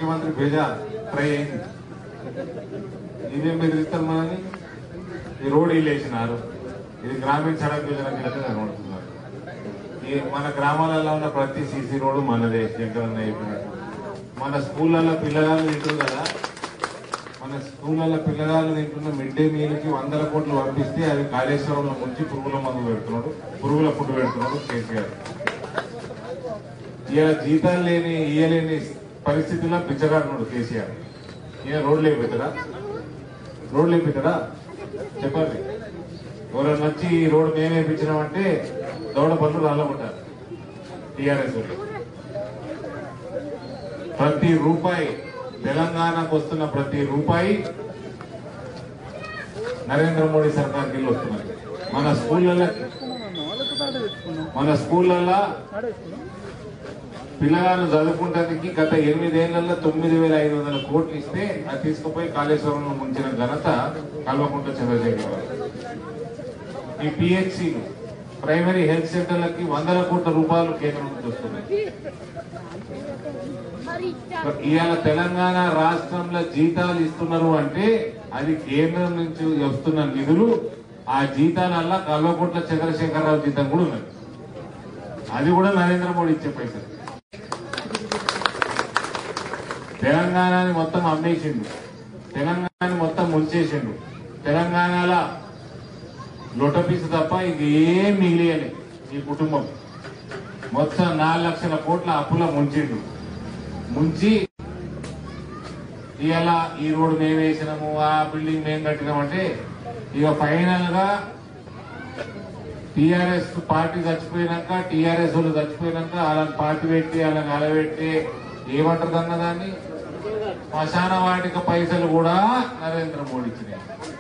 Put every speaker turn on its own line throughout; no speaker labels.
ముఖ్యమంత్రి భేజా ట్రై అయింది ఇదేం బెదిరిస్తారు మనని ఈ రోడ్ ఇల్లు వేసినారు ఇది గ్రామీణ సడక్ యోజన కింద కనబడుతున్నారు ఈ మన గ్రామాలలో ఉన్న ప్రతి సీసీ రోడ్డు మనదే శంకరన్న అయిపోయినట్టు మన స్కూళ్ళల్లో పిల్లగాళ్ళు తింటారు కదా మన స్కూళ్ళల్లో పిల్లగాళ్ళు తింటున్న మిడ్ డే మీల్ కి వందల కోట్లు పంపిస్తే అది కాళేశ్వరంలో ముంచి పురుగుల మందు పెడుతున్నాడు పురుగుల ఫుడ్ పెడుతున్నాడు కేసీఆర్ ఇలా జీతాలు లేని ఇయ్యలేని పరిస్థితుల్లో పిచ్చగాడున్నాడు కేసీఆర్ ఈయన రోడ్లు వేపిస్తాడా రోడ్లు వేపిస్తాడా చెప్పండి ఎవరైనా వచ్చి ఈ రోడ్డు మేమే వేయించినామంటే దౌడ పనులు రాలకుంటారు టీఆర్ఎస్ వాళ్ళు ప్రతి రూపాయి తెలంగాణకు వస్తున్న ప్రతి రూపాయి నరేంద్ర మోడీ సర్కార్కి వెళ్ళి వస్తున్నది మన స్కూళ్ళలో మన స్కూళ్ళల్లో పిల్లగాళ్ళు చదువుకుంటానికి గత ఎనిమిదేళ్లలో తొమ్మిది వేల ఐదు వందల కోట్లు ఇస్తే అది తీసుకుపోయి కాళేశ్వరంలో ముంచిన ఘనత కల్వకుంట చంద్రశేఖర్ గారు ఈ పిహెచ్సి ప్రైమరీ హెల్త్ సెంటర్లకి వందల కోట్ల రూపాయలు కేంద్రం నుంచి వస్తున్నాయి ఇవాళ తెలంగాణ రాష్ట్రంలో జీతాలు ఇస్తున్నారు అంటే అది కేంద్రం నుంచి వస్తున్న నిధులు ఆ జీతాలల్లా కల్వకుంట్ల చంద్రశేఖరరావు జీతం కూడా ఉన్నది అది కూడా నరేంద్ర మోడీ ఇచ్చే పైసలు తెలంగాణని మొత్తం అమ్మేసిండు తెలంగాణని మొత్తం ముంచేసిండు తెలంగాణలో లొటపీసు తప్ప ఇది ఏం మిగిలియలే ఈ కుటుంబం మొత్తం నాలుగు లక్షల కోట్ల అప్పుల ముంచిండు ముంచి ఇవాళ ఈ రోడ్డు మేము వేసినాము ఆ బిల్డింగ్ మేము కట్టినామంటే ఇక ఫైనల్ గా టిఆర్ఎస్ పార్టీ చచ్చిపోయినాక టిఆర్ఎస్ వాళ్ళు చచ్చిపోయినాక వాళ్ళని పార్టీ పెట్టి వాళ్ళని అలబెట్టి ఏమంటారు అన్న దాన్ని శ్మశాన వాటిక పైసలు కూడా నరేంద్ర మోడీ ఇచ్చినాయి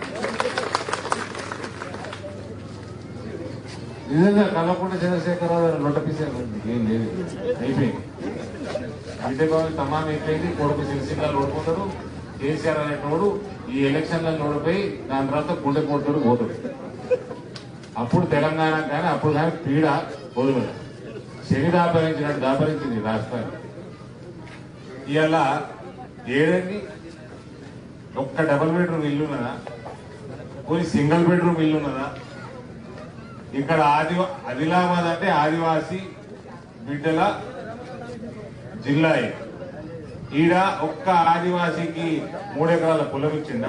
నిజంగా కలవకుండా చంద్రశేఖరరావు గారు లొట్టపీసారు ఏం లేదు అయిపోయింది విజయభవన్ తమాం అయిపోయింది కొడుకు సిరిసిల్లాలు ఓడిపోతాడు కేసీఆర్ అనేటోడు ఈ ఎలక్షన్లలో ఓడిపోయి దాని తర్వాత గుండె కొడుతాడు పోతాడు అప్పుడు తెలంగాణ కానీ అప్పుడు కానీ పీడ వదులు శని దాపరించినట్టు దాపరించింది ఈ రాష్ట్రాన్ని ఇవాళ ఏడండి ఒక్క డబుల్ బెడ్రూమ్ ఇల్లు ఉన్నదా పోయి సింగిల్ బెడ్రూమ్ ఇల్లు ఉన్నదా ఇక్కడ ఆదివా ఆదిలాబాద్ అంటే ఆదివాసి బిడ్డల జిల్లా ఇది. ఈడ ఒక్క ఆదివాసీకి మూడెకరాల పొలం ఇచ్చిండ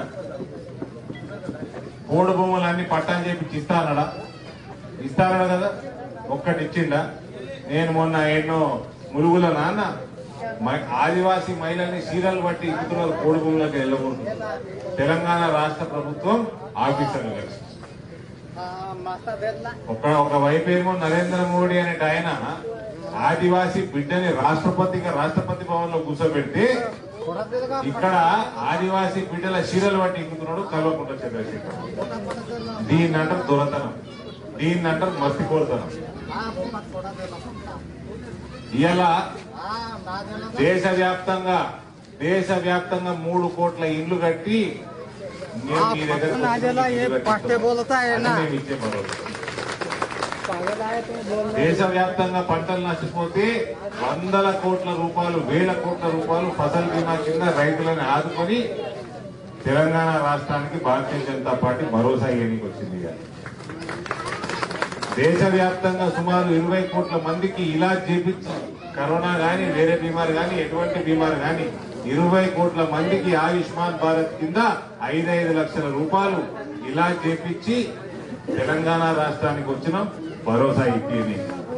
కోడు భూములన్నీ పట్టాన్ని చెప్పి ఇస్తానడా ఇస్తానడా కదా ఒక్కటి ఇచ్చిండా నేను మొన్న ఎన్నో ములుగుల నాన్న మ- ఆదివాసీ మహిళల్ని చీరలు బట్టి ఇస్తున్నారు కోడి భూములకు వెళ్ళకూడదు తెలంగాణ రాష్ట్ర ప్రభుత్వం ఆఫీసర్లు కలిసి ఒక ఒక వైపు ఏమో నరేంద్ర మోడీ అనే ఆయన ఆదివాసీ బిడ్డని రాష్ట్రపతిగా రాష్ట్రపతి భవన్ లో కూర్చోబెడితే ఇక్కడ ఆదివాసీ బిడ్డల చీరలు బట్టి ఎక్కుతున్నాడు కల్వకుంట చంద్రశేఖర్ దీన్ని అంటారు దొరతనం దీన్ని అంటారు మస్తి కోరుతనం ఇలా దేశవ్యాప్తంగా దేశవ్యాప్తంగా మూడు కోట్ల ఇండ్లు కట్టి మేము మీ దగ్గరకు వచ్చి
नादेला ये
ఇల్లు
पट्टे बोलता है
అని
ना
మేము ఇచ్చే భరోసా.
पागल आए तो बोल
దేశవ్యాప్తంగా పంటలు నష్టపోతే వందల కోట్ల రూపాయలు వేల కోట్ల రూపాయలు ఫసల్ బీమా కింద రైతులను ఆదుకొని తెలంగాణ రాష్ట్రానికి భారతీయ జనతా పార్టీ భరోసా ఇవ్వడానికి వచ్చింది ఇవాళ. దేశవ్యాప్తంగా సుమారు ఇరవై కోట్ల మందికి ఇలాజ్ చేపించి కరోనా గాని వేరే బీమారు గాని ఎటువంటి బీమారు గాని ఇరవై కోట్ల మందికి ఆయుష్మాన్ భారత్ కింద ఐదైదు లక్షల రూపాయలు ఇలాజ్ చేపించి తెలంగాణ రాష్ట్రానికి వచ్చిన భరోసా ఇచ్చింది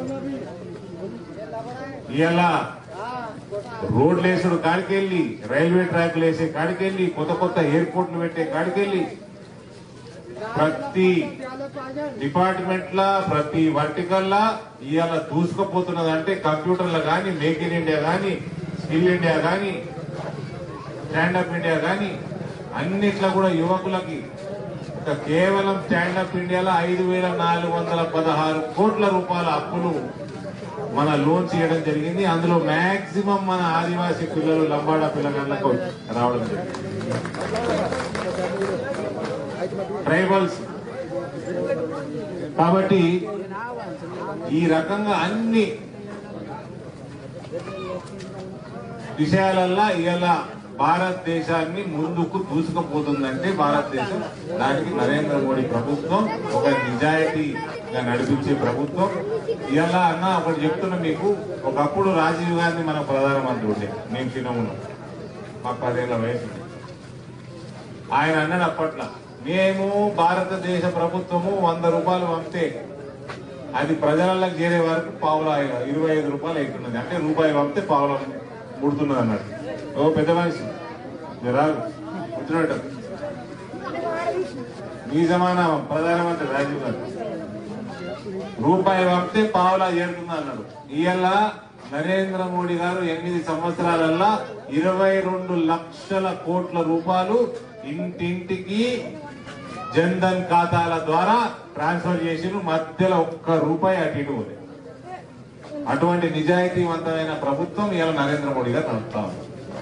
ఇలా రోడ్లు వేసుడు కాడికెళ్ళి రైల్వే ట్రాక్లు వేసే కాడికెళ్ళి కొత్త కొత్త ఎయిర్పోర్ట్లు పెట్టే కాడికెళ్ళి ప్రతి డిపార్ట్మెంట్ లా ప్రతి వర్టికల్ లా ఇవాళ దూసుకుపోతున్నది అంటే కంప్యూటర్లు గాని మేక్ ఇన్ ఇండియా గాని స్కిల్ ఇండియా గాని స్టాండప్ ఇండియా గాని అన్నిట్లో కూడా యువకులకి ఒక కేవలం స్టాండప్ ఇండియాలో ఐదు వేల నాలుగు వందల పదహారు కోట్ల రూపాయల అప్పులు మన లోన్స్ ఇవ్వడం జరిగింది అందులో మాక్సిమం మన ఆదివాసీ పిల్లలు లంబాడా పిల్లగాళ్ళకు రావడం జరిగింది ట్రైబల్స్ కాబట్టి ఈ రకంగా అన్ని విషయాలల్లా ఇవాళ భారతదేశాన్ని ముందుకు దూసుకుపోతుందంటే భారతదేశం దానికి నరేంద్ర మోడీ ప్రభుత్వం ఒక నిజాయితీగా నడిపించే ప్రభుత్వం ఇలా అన్న ఒకటి చెప్తున్నా మీకు ఒకప్పుడు రాజీవ్ గాంధీ మన ప్రధానమంత్రి ఉండే మేము చిన్నమున్నాం మాకు పదేళ్ల వయసు ఉంది. ఆయన అన్నాడు అప్పట్లో మేము భారతదేశ ప్రభుత్వము వంద రూపాయలు పంపితే అది ప్రజలకు చేరే వరకు పావుల ఇరవై ఐదు రూపాయలు అవుతున్నది అంటే రూపాయి పంపితే పావుల ముడుతున్నది అన్నాడు ఓ పెద్ద మనిషి మీరు రాదు కూర్చున్నట్టు మీ జమానా ప్రధానమంత్రి రాజీవ్ గాంధీ రూపాయి పంపితే పావులా చేరుతుంది అన్నాడు ఇవాళ నరేంద్ర మోడీ గారు ఎనిమిది సంవత్సరాలల్లా ఇరవై రెండు లక్షల కోట్ల రూపాయలు ఇంటింటికి జన్ధన్ ఖాతాల ద్వారా ట్రాన్స్ఫర్ చేసిన మధ్యలో ఒక్క రూపాయి అటు ఇటు పోలేదు. అటువంటి నిజాయితీవంతమైన ప్రభుత్వం ఇవాళ నరేంద్ర మోడీ గారు నడుపుతా ఉంది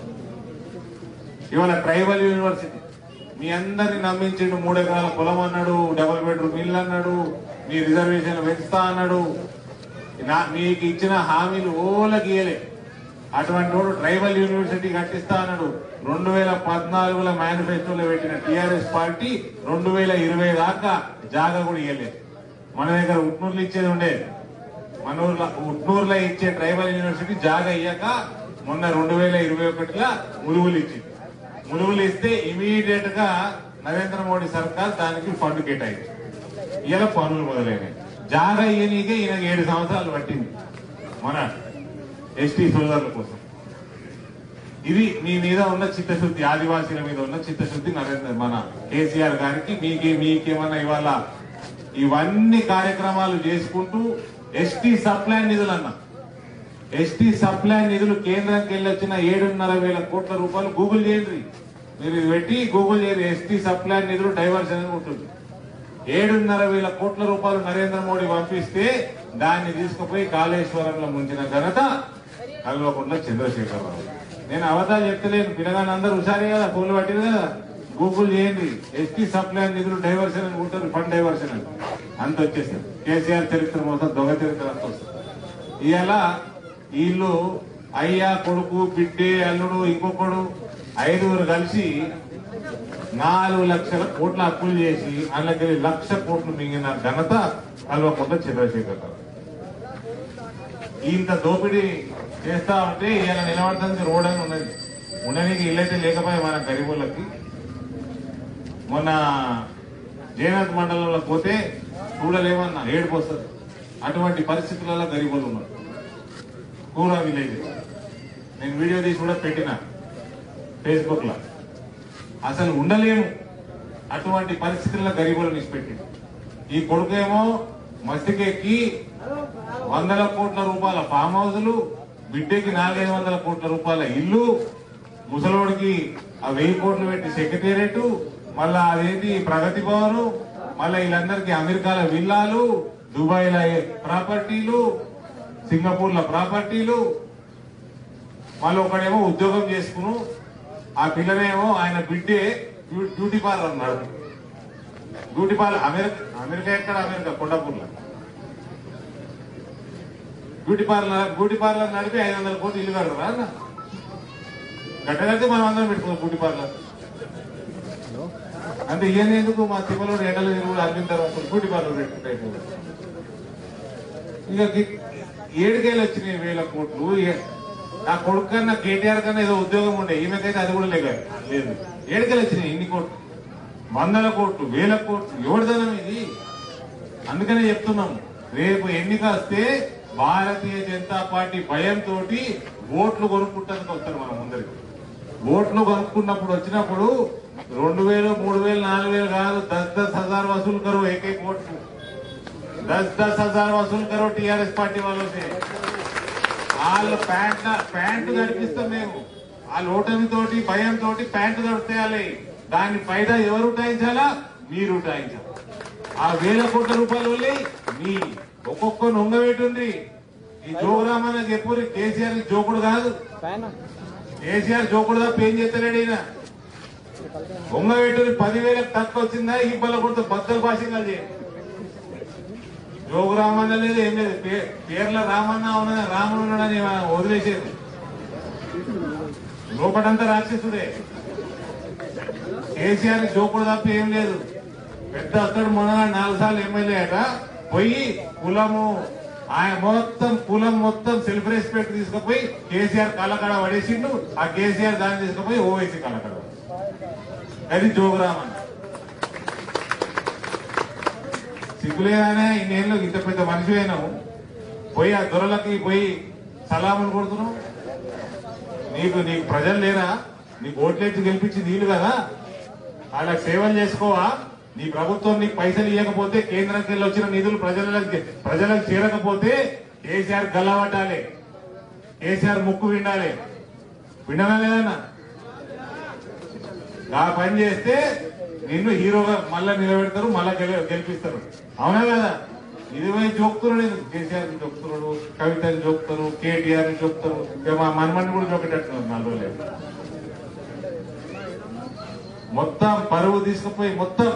ఇవాళ ట్రైబల్ యూనివర్సిటీ మీ అందరిని నమ్మించిండు మూడు ఎకరాల పొలం అన్నాడు డబుల్ బెడ్రూమ్ ఇల్లు అన్నాడు మీ రిజర్వేషన్ పెంచుతా అన్నాడు నా- మీకు ఇచ్చిన హామీలు ఓలకి ఇయ్యలే అటువంటి వాడు ట్రైబల్ యూనివర్సిటీ కట్టిస్తా అన్నాడు రెండు వేల పద్నాలుగులో మేనిఫెస్టోలో పెట్టిన టిఆర్ఎస్ పార్టీ రెండు వేల ఇరవై దాకా జాగా కూడా ఇవ్వలేదు మన దగ్గర ఉట్నూరులో ఇచ్చేది ఉండే మన ఊర్లో ఉట్నూరులో ఇచ్చే ట్రైబల్ యూనివర్సిటీ జాగా ఇయ్యక మొన్న రెండు వేల ఇరవై ఒకటిలో ములుగులు ఇచ్చింది ములుగులు ఇస్తే ఇమీడియట్ గా నరేంద్ర మోడీ సర్కార్ దానికి ఫండ్ కేటాయింది ఇలా పనులు మొదలైనాయి జాగా ఇయ్యనీకే ఈయన ఏడు సంవత్సరాలు పట్టింది మన ఎస్టీ సోదరుల కోసం ఇది మీ మీద ఉన్న చిత్తశుద్ధి ఆదివాసీల మీద ఉన్న చిత్తశుద్ధి నరేంద్ర మన కేసీఆర్ గారికి మీకే మీకేమన్నా ఇవాళ ఇవన్నీ కార్యక్రమాలు చేసుకుంటూ ఎస్టీ సప్లై నిధులు అన్నా ఎస్టీ సప్లై నిధులు కేంద్రానికి వెళ్ళి వచ్చిన ఏడున్నర వేల కోట్ల రూపాయలు గూగుల్ చేయండి మీరు ఇది పెట్టి గూగుల్ చేయండి ఎస్టీ సప్లై నిధులు డైవర్షన్ అని ఉంటుంది ఏడున్నర వేల కోట్ల రూపాయలు నరేంద్ర మోడీ పంపిస్తే దాన్ని తీసుకుపోయి కాళేశ్వరంలో ముంచిన ఘనత కల్వకుండా చంద్రశేఖరరావు నేను అవతాలు చెప్తలేను పిల్లగాని అందరూ హుషారే కదా ఫోన్లు పట్టిరు కదా గూగుల్ చేయండి ఎస్టీ సప్లై నిధులు డైవర్షన్ అని ఉంటారు ఫండ్ డైవర్షన్ అని అంత వచ్చేసింది కేసీఆర్ చరిత్ర మొత్తం దొంగ చరిత్ర అంత వస్తుంది ఇవాళ వీళ్ళు అయ్యా కొడుకు బిడ్డే అల్లుడు ఇంకొకడు ఐదుగురు కలిసి నాలుగు లక్షల కోట్ల అప్పులు చేసి అందులోకి లక్ష కోట్లు మింగిన ఘనత కల్వకుంట చంద్రశేఖర్ రావు ఇంత దోపిడీ చేస్తా ఉంటే ఇలా నిలబడటానికి రోడ్ అని ఉన్నది ఉండడానికి ఇల్లైతే లేకపోయా మన గరీబులకి మొన్న జయనాథ్ మండలంలో పోతే చూడలేమన్నా ఏడుపు వస్తుంది అటువంటి పరిస్థితులలో గరీబులు ఉన్నారు కూరా విలేజ్ నేను వీడియో తీసి కూడా పెట్టిన ఫేస్బుక్ లో అసలు ఉండలేము అటువంటి పరిస్థితుల్లో గరీబులను ఇచ్చిపెట్టి ఈ కొడుకేమో మస్తికెక్కి వందల కోట్ల రూపాయల ఫామ్ హౌస్లు బిడ్డకి నాలుగైదు వందల కోట్ల రూపాయల ఇల్లు ముసలోడికి ఆ వెయ్యి కోట్లు పెట్టి సెక్రటేరియట్ మళ్ళా అదేంటి ప్రగతి భవన్ మళ్ళా వీళ్ళందరికీ అమెరికాల విల్లాలు దుబాయ్ల ప్రాపర్టీలు సింగపూర్ల ప్రాపర్టీలు మళ్ళీ ఒకడేమో ఉద్యోగం చేసుకును ఆ పిల్లనేమో ఆయన బిడ్డే బ్యూ- బ్యూటీ పార్లర్ అన్నాడు బ్యూటీ పార్లర్ అమెరికా అమెరికా ఎక్కడ అమెరికా కొండాపూర్లో బ్యూటీ పార్లర్ బ్యూటీ పార్లర్ నడిపి ఐదు వందల కోట్లు ఇల్లు కడతారా అన్న గట్టగడితే మనం అందరం పెట్టుకోం బ్యూటీ పార్లర్ అంటే ఈయన ఎందుకు మా తిమ్మలో ఎండలు తిరుగుడు అరవింద్ తర్వాత బ్యూటీ పార్లర్ పెట్టుకుంటే ఇక గి- ఏడుకేళ్ళు వచ్చినాయి వేల కోట్లు ఏ- నా కొడుకు కన్నా కేటీఆర్ కన్నా ఏదో ఉద్యోగం ఉండే ఈమెకైతే అది కూడా లేక లేదు ఏడుకేళ్ళు వచ్చినాయి ఇన్ని కోట్లు వందల కోట్లు వేల కోట్లు ఎవరిదనం ఇది అందుకనే చెప్తున్నాం రేపు ఎన్నిక వస్తే భారతీయ జనతా పార్టీ భయంతో ఓట్లు కొనుక్కుంటానికి వస్తారు మనం ముందరికి ఓట్లు కొనుక్కున్నప్పుడు వచ్చినప్పుడు రెండు వేలు మూడు వేలు నాలుగు వేలు కాదు దస్ దస్ హజార్ వసూలు కరో ఏకైక ఓట్లు दस दस हजार वसूल करो टीआरएस పార్టీ వాళ్ళు వాళ్ళు ప్యాంట్ ప్యాంటు నడిపిస్తాం మేము ఆ లోటమి తోటి భయం తోటి ప్యాంటు నడిపేయాలి దాన్ని ఫైదా ఎవరు ఉటాయించాలా మీరు ఉటాయించాలి ఆ వేల కోట్ల రూపాయలు వెళ్ళి మీ ఒక్కొక్క నొంగబెట్టుంది ఈ జోగురామన్న చెప్పు కేసీఆర్ జోకుడు కాదు
పైన
కేసీఆర్ జోకుడు తప్ప ఏం చేస్తలేడు ఈయన ఉంగబెట్టుని పదివేలకు తక్కువ వచ్చిందా ఈ బల్ల కొడుతూ బద్దలు భాషంగా చేయండి జోగు రామన్న లేదు ఏం లేదు పే- పేర్ల రామన్న ఉన్నది రాముడు ఉన్నాడని వదిలేసేది లోపడంతా రాక్షసుడే కేసీఆర్ జోకుడు తప్ప ఏం లేదు పెద్ద అతడు మొన్న నాలుగు సార్లు ఎమ్మెల్యే అట పోయి కులము ఆయన మొత్తం కులం మొత్తం సెల్ఫ్ రెస్పెక్ట్ తీసుకుపోయి కేసీఆర్ కళ్ళకడ పడేసిండు ఆ కేసీఆర్ దాన్ని తీసుకుపోయి ఓవైసీ కళ్ళకడ అది జోగురామన్ సిగ్గులేదానే ఇన్నేళ్ళు ఇంత పెద్ద మనిషి అయినావు పోయి ఆ దొరలకి పోయి సలాములు కొడుతున్నావు నీకు నీకు ప్రజలు లేరా నీకు ఓట్లేసి గెలిపించి నీళ్ళు కదా వాళ్ళకి సేవలు చేసుకోవా నీ ప్రభుత్వం నీకు పైసలు ఇవ్వకపోతే కేంద్రంకి వెళ్ళి వచ్చిన నిధులు ప్రజలకు ప్రజలకు చేరకపోతే కేసీఆర్ గల్లబట్టాలి కేసీఆర్ ముక్కు విండాలి వినడం లేదన్నా ఆ పని చేస్తే నిన్ను హీరోగా మళ్ళా నిలబెడతారు మళ్ళా గెల- గెలిపిస్తారు అవునా కదా ఇది పోయి జోక్తున్నాడు నేను కేసీఆర్ ని జోక్తున్నాడు కవితని జోక్తారు కేటీఆర్ ని జోక్తారు ఇక మా మనమని కూడా జోకేటట్టున్నారు నాలుగు రోజులు మొత్తం పరువు తీసుకుపోయి మొత్తం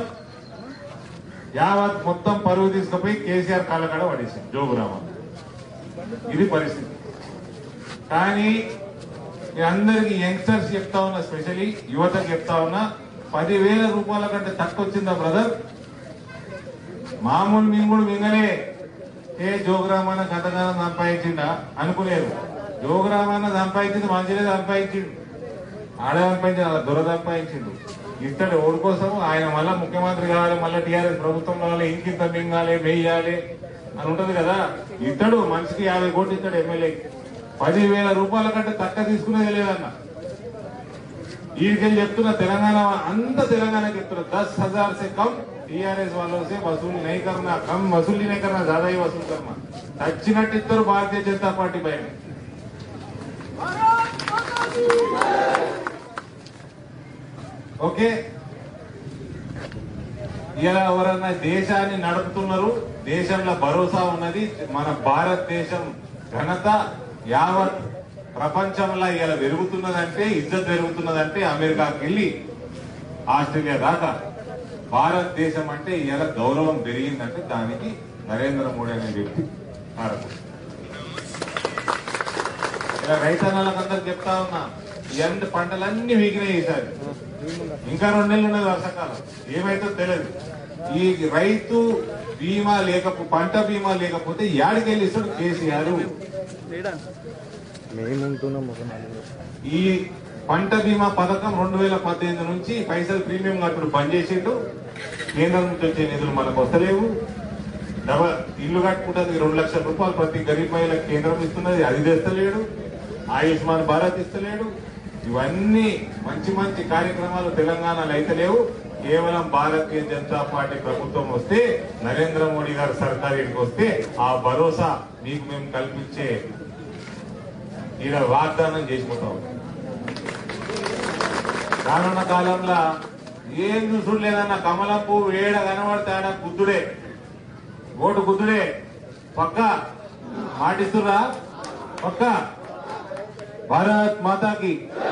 యావత్ మొత్తం పరువు తీసుకుపోయి కేసీఆర్ కాళ్ళకాడ పడేసింది జోగురామన్ ఇది పరిస్థితి కానీ నేను అందరికి యంగ్స్టర్స్ చెప్తా ఉన్నా స్పెషలీ యువతకు చెప్తా ఉన్నా పదివేల రూపాయల కంటే తక్కువ వచ్చిందా బ్రదర్ మామూలు మింగుడు మింగలే ఏ జోగురామన్న గతగానం సంపాదించిండా అనుకునేది జోగురామన్న సంపాదించింది మంచిగా సంపాదించిండు ఆడ సంపాదించిండు అలా దొర సంపాదించిండు ఇస్తాడు ఓడి కోసం ఆయన మళ్ళా ముఖ్యమంత్రి కావాలి మళ్ళీ టీఆర్ఎస్ ప్రభుత్వం కావాలి ఇంకింత మింగాలి వెయ్యాలి అని ఉంటది కదా ఇస్తాడు మనిషికి యాభై కోట్లు ఇస్తాడు ఎమ్మెల్యేకి పదివేల రూపాయల కంటే తక్కువ తీసుకునేది లేదన్న వీడికెళ్ళి చెప్తున్నా తెలంగాణ అంత తెలంగాణ చెప్తున్నా దస్ हजार से कम टीआरएस वालों से वसूल नहीं करना कम वसूली नहीं करना ज्यादा ही वसूल करना చచ్చినట్టు ఇద్దరు భారతీయ జనతా పార్టీ పైన ఓకే ఇలా ఎవరన్నా దేశాన్ని నడుపుతున్నారు దేశంలో భరోసా ఉన్నది మన భారతదేశం ఘనత యావత్ ప్రపంచంలో ఇలా పెరుగుతున్నదంటే ఇజ్జత్ పెరుగుతున్నదంటే అమెరికాకి వెళ్ళి ఆస్ట్రేలియా దాకా భారతదేశం అంటే ఇలా గౌరవం పెరిగిందంటే దానికి నరేంద్ర మోడీ అనే వ్యక్తి కారణం ఇలా రైతన్నలకు అందరికి చెప్తా ఉన్నా ఎండ పంటలన్నీ వీగినాయి ఈసారి ఇంకా రెండు నెలలు ఉన్నది వర్షాకాలం ఏమైతే తెలియదు ఈ రైతు బీమా లేకపో పంట బీమా లేకపోతే యాడికెళ్ళి ఇస్తాడు కేసీఆర్
మేము ఉంటున్నాం ఒక నలుగురు
ఈ పంట బీమా పథకం రెండు వేల పద్దెనిమిది నుంచి పైసలు ప్రీమియం కట్టుడు బంద్ చేసిండు కేంద్రం నుంచి వచ్చే నిధులు మనకు వస్తలేవు డబల్ ఇల్లు కట్టుకుంటుంది రెండు లక్షల రూపాయలు ప్రతి గరీబ్ మహిళకు కేంద్రం ఇస్తున్నది అది తెస్తలేడు ఆయుష్మాన్ భారత్ ఇస్తలేడు ఇవన్నీ మంచి మంచి కార్యక్రమాలు తెలంగాణలో అయితే లేవు కేవలం భారతీయ జనతా పార్టీ ప్రభుత్వం వస్తే నరేంద్ర మోడీ గారు సర్కార్ ఇక్కడికి వస్తే ఆ భరోసా మీకు మేము కల్పించే ఈడ వాగ్దానం చేసిపోతాం రానున్న కాలంలో ఏం చూసుడు లేదన్న కమలం పువ్వు ఏడ కనబడితే ఆడ బుద్ధుడే ఓటు బుద్ధుడే పక్క మాటిస్తురా పక్క భారత్ మాతాకి